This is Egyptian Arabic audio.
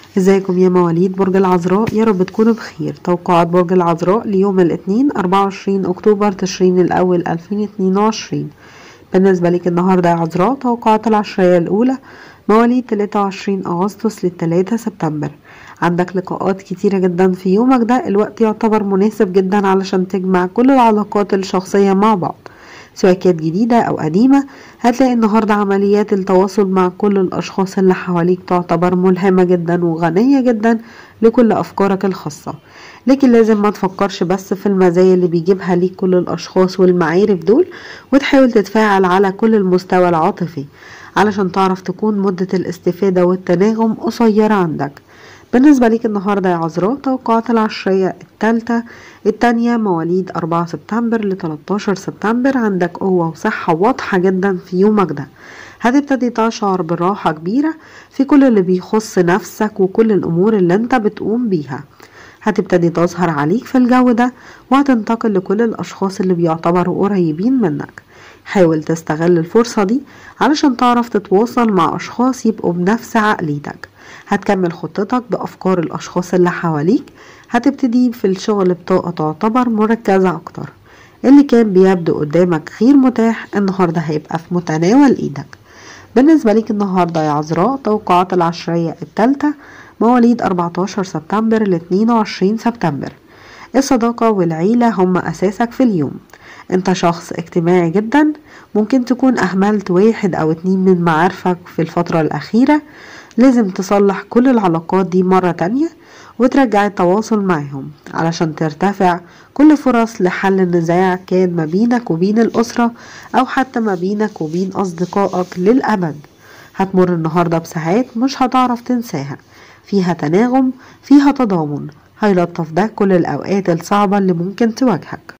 ازيكم يا مواليد برج العذراء يا رب تكونوا بخير توقعات برج العذراء ليوم الاثنين 24 اكتوبر تشرين الاول 2022 بالنسبة لك النهاردة يا عذراء توقعات العشرية الاولى مواليد 23 اغسطس ل 3 سبتمبر عندك لقاءات كتيرة جدا في يومك ده الوقت يعتبر مناسب جدا علشان تجمع كل العلاقات الشخصية مع بعض سواء كانت جديدة أو قديمة هتلاقي النهاردة عمليات التواصل مع كل الأشخاص اللي حواليك تعتبر ملهمة جدا وغنية جدا لكل أفكارك الخاصة لكن لازم ما تفكرش بس في المزايا اللي بيجيبها ليك كل الأشخاص والمعارف دول وتحاول تتفاعل على كل المستوى العاطفي علشان تعرف تكون مدة الاستفادة والتناغم قصيرة عندك بالنسبة ليك النهاردة يا عذراء توقعات العشرية التالتة التانية مواليد 4 سبتمبر ل 13 سبتمبر عندك قوة وصحة واضحة جدا في يومك ده هتبتدي تشعر براحة كبيرة في كل اللي بيخص نفسك وكل الأمور اللي انت بتقوم بيها هتبتدي تظهر عليك في الجو ده وهتنتقل لكل الأشخاص اللي بيعتبروا قريبين منك حاول تستغل الفرصة دي علشان تعرف تتواصل مع أشخاص يبقوا بنفس عقليتك هتكمل خطتك بأفكار الأشخاص اللي حواليك هتبتدي في الشغل بطاقة تعتبر مركزة أكتر اللي كان بيبدو قدامك غير متاح النهاردة هيبقى في متناول إيدك بالنسبة ليك النهاردة يا عذراء توقعات العشرية التالتة مواليد 14 سبتمبر ل 22 سبتمبر الصداقة والعيلة هم أساسك في اليوم انت شخص اجتماعي جدا ممكن تكون أهملت واحد أو اتنين من معارفك في الفترة الأخيرة لازم تصلح كل العلاقات دي مرة تانية وترجع التواصل معهم علشان ترتفع كل فرص لحل النزاع كان ما بينك وبين الأسرة أو حتى ما بينك وبين أصدقائك للأبد هتمر النهاردة بساعات مش هتعرف تنساها فيها تناغم فيها تضامن هيلطف ده كل الأوقات الصعبة اللي ممكن تواجهك